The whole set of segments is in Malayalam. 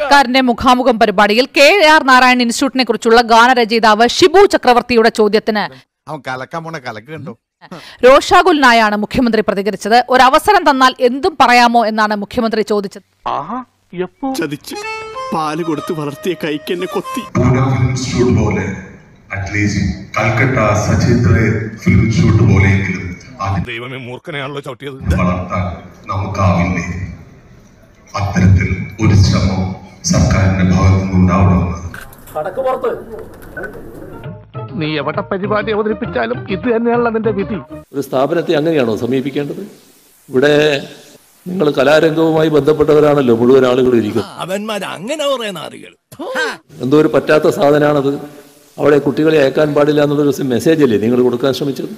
സർക്കാരിന്റെ മുഖാമുഖം പരിപാടിയിൽ കെ ആർ നാരായൺ ഇൻസ്റ്റിറ്റ്യൂട്ടിനെ കുറിച്ചുള്ള ഗാനരചയിതാവ് ഷിബു ചക്രവർത്തിയുടെ ചോദ്യത്തിന് അവൻ കലക്കാൻ പോണ കലക്ക് കണ്ടോ രോഷാകുലനായാണ് മുഖ്യമന്ത്രി പ്രതികരിച്ചത് ഒരു അവസരം തന്നാൽ എന്തും പറയാമോ എന്നാണ് മുഖ്യമന്ത്രി ചോദിച്ചത് ചതിച്ച് പാല് കൊടുത്ത് വളർത്തിയ കൈക്ക് എന്നെ കൊത്തി പൂന ഫിലിം ഇൻസ്റ്റിറ്റ്യൂട്ട് പോലെ at least Calcutta Sachitra film institute പോലെയെങ്കിലും അതിനെ ദൈവമേ മൂർഖനെയാണല്ലോ ചവിട്ടിയത് വളർത്താൻ നമുക്കാവില്ലേ അത്തരത്തിൽ ഒരു ശ്രമം സർക്കാരിന്റെ ഭാഗത്തു നിന്നുണ്ടാവണമെന്ന് നീ എവിടെ പരിപാടി അവതരിപ്പിച്ചാലും ഇത് തന്നെയാണല്ലോ നിന്റെ വിധി ഒരു സ്ഥാപനത്തെ അങ്ങനെയാണോ സമീപിക്കേണ്ടത് ഇവിടെ നിങ്ങൾ കലാരംഗവുമായി ബന്ധപ്പെട്ടവരാണല്ലോ മുഴുവൻ ആളുകളും ഇരിക്കുന്നത് അവന്മാർ അങ്ങനെ പറയുന്ന അറികൾ എന്തോ ഒരു പറ്റാത്ത സാധനമാണത് അവിടെ കുട്ടികളെ അയക്കാൻ പാടില്ല എന്നുള്ളൊരു മെസ്സേജ് അല്ലേ നിങ്ങൾ കൊടുക്കാൻ ശ്രമിച്ചത്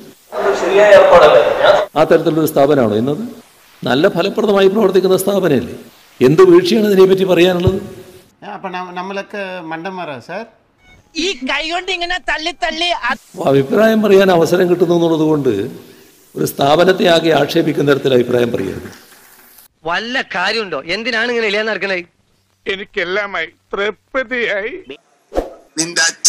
ആ തരത്തിലുള്ളൊരു സ്ഥാപനമാണോ ഇന്നത് നല്ല ഫലപ്രദമായി പ്രവർത്തിക്കുന്ന സ്ഥാപനമല്ലേ എന്ത് വീഴ്ചയാണ് ഇതിനെപ്പറ്റി പറയാനുള്ളത് അപ്പൊ നമ്മളൊക്കെ മണ്ടന്മാരാ സാർ ഈ കൈ കൊണ്ട് ഇങ്ങനെ തള്ളി തള്ളി അപ്പോൾ അഭിപ്രായം പറയാൻ അവസരം കിട്ടുന്നു എന്നുള്ളത് കൊണ്ട് ഒരു സ്ഥാപനത്തെ ആകെ ആക്ഷേപിക്കുന്ന തരത്തിൽ അഭിപ്രായം പറയരുത് വല്ല കാര്യമുണ്ടോ എന്തിനാണ് ഇങ്ങനെ ഇല്ലാന്ന് നടക്കണേ എനിക്കെല്ലാമായി തൃപ്തിയായി നിന്റെ